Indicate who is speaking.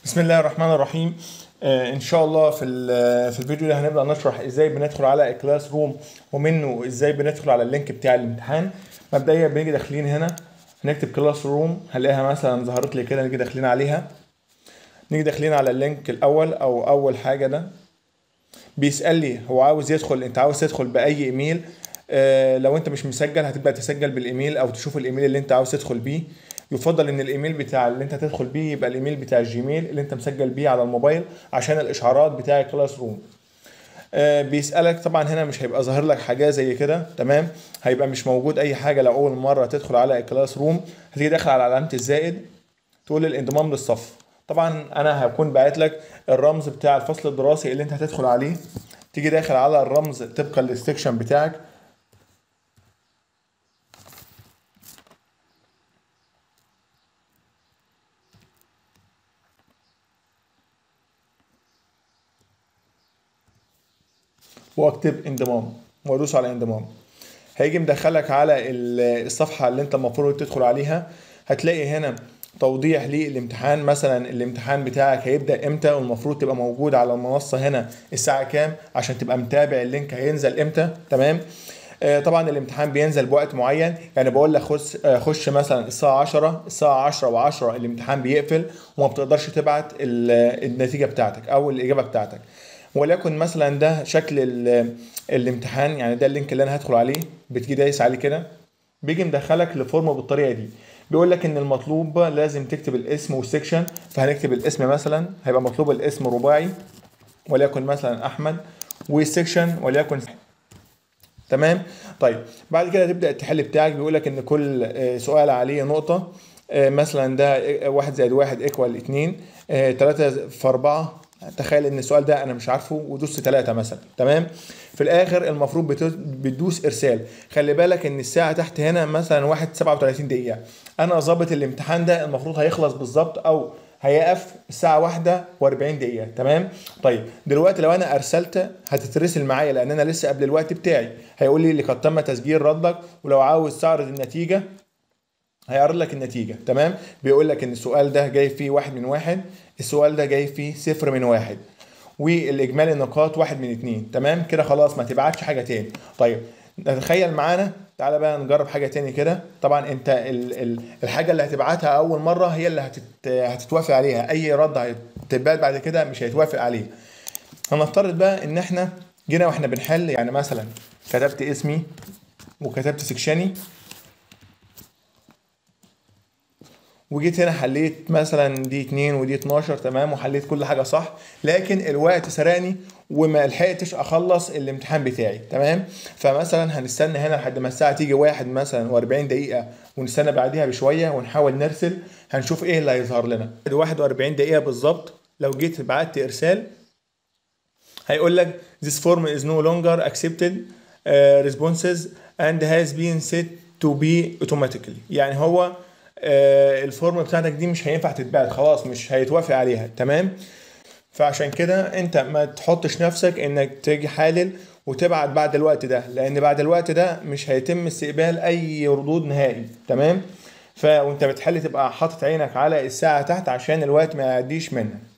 Speaker 1: بسم الله الرحمن الرحيم آه ان شاء الله في ال- في الفيديو ده هنبدا نشرح ازاي بندخل على كلاس روم ومنه ازاي بندخل على اللينك بتاع الامتحان مبدئيا بنيجي داخلين هنا هنكتب كلاس روم هنلاقيها مثلا ظهرت لي كده نيجي داخلين عليها نيجي داخلين على اللينك الاول او اول حاجه ده بيسال لي هو عاوز يدخل انت عاوز تدخل باي ايميل آه لو انت مش مسجل هتبدا تسجل بالايميل او تشوف الايميل اللي انت عاوز تدخل بيه يفضل ان الايميل بتاع اللي انت هتدخل بيه يبقى الايميل بتاع الجيميل اللي انت مسجل بيه على الموبايل عشان الاشعارات بتاع كلاس روم آه بيسالك طبعا هنا مش هيبقى ظاهر لك حاجه زي كده تمام هيبقى مش موجود اي حاجه لو اول مره تدخل على كلاس روم هتيجي داخل على علامه الزائد تقول الانضمام للصف طبعا انا هكون باعت لك الرمز بتاع الفصل الدراسي اللي انت هتدخل عليه تيجي داخل على الرمز طبقا للسكشن بتاعك واكتب انضمام وادوس على انضمام هيجي مدخلك على ال- الصفحه اللي انت المفروض تدخل عليها هتلاقي هنا توضيح للامتحان مثلا الامتحان بتاعك هيبدا امتى والمفروض تبقى موجود على المنصه هنا الساعه كام عشان تبقى متابع اللينك هينزل امتى تمام آه، طبعا الامتحان بينزل بوقت معين يعني بقول لك خش آه، خش مثلا الساعه 10 الساعه 10 و10 الامتحان بيقفل وما بتقدرش تبعت ال- النتيجه بتاعتك او الاجابه بتاعتك وليكن مثلا ده شكل ال- الامتحان يعني ده اللينك اللي انا هدخل عليه بتيجي دايس عليه كده بيجي مدخلك لفورم بالطريقه دي بيقول لك ان المطلوب لازم تكتب الاسم والسكشن فهنكتب الاسم مثلا هيبقى مطلوب الاسم رباعي وليكن مثلا احمد والسكشن وليكن تمام طيب بعد كده تبدا التحل بتاعك بيقول لك ان كل آه، سؤال عليه نقطه آه، مثلا ده آه، واحد زائد واحد ايكوال اتنين آه، تلاتة في أربعة تخيل ان السؤال ده انا مش عارفه ودوس تلاتة مثلا تمام في الاخر المفروض بت- بتدوس ارسال خلي بالك ان الساعه تحت هنا مثلا واحد 37 دقيقه انا ظابط الامتحان ده المفروض هيخلص بالظبط او هيقف الساعة واحدة واربعين دقيقة تمام طيب دلوقتي لو انا ارسلت هتترسل معايا لان انا لسه قبل الوقت بتاعي هيقول لي لقد تم تسجيل ردك ولو عاوز تعرض النتيجة هيعرض لك النتيجة تمام بيقول لك ان السؤال ده جاي فيه واحد من واحد السؤال ده جاي فيه صفر من واحد والاجمالي النقاط واحد من اتنين تمام كده خلاص ما تبعتش حاجة تاني طيب تخيل معانا تعالى بقى نجرب حاجة تاني كده طبعا انت ال ال الحاجة اللي هتبعتها اول مرة هي اللي هتت هتتوافق عليها اي رد هتتبعت بعد كده مش هيتوافق عليه هنفترض بقى ان احنا جينا واحنا بنحل يعني مثلا كتبت اسمي وكتبت سكشني وجيت هنا حليت مثلا دي 2 ودي 12 تمام وحليت كل حاجه صح لكن الوقت سرقني وما لحقتش اخلص الامتحان بتاعي تمام فمثلا هنستنى هنا لحد ما الساعه تيجي واحد مثلا و40 دقيقه ونستنى بعديها بشويه ونحاول نرسل هنشوف ايه اللي هيظهر لنا 41 دقيقه بالظبط لو جيت بعت ارسال هيقول لك this form is no longer accepted uh, responses and has been set to be automatically يعني هو آه، الفورم بتاعتك دي مش هينفع تتبعت خلاص مش هيتوافق عليها تمام فعشان كده انت ما تحطش نفسك انك تيجي حالل وتبعت بعد الوقت ده لان بعد الوقت ده مش هيتم استقبال اي ردود نهائي تمام ف وانت بتحل تبقى حاطط عينك على الساعه تحت عشان الوقت ما يعديش منك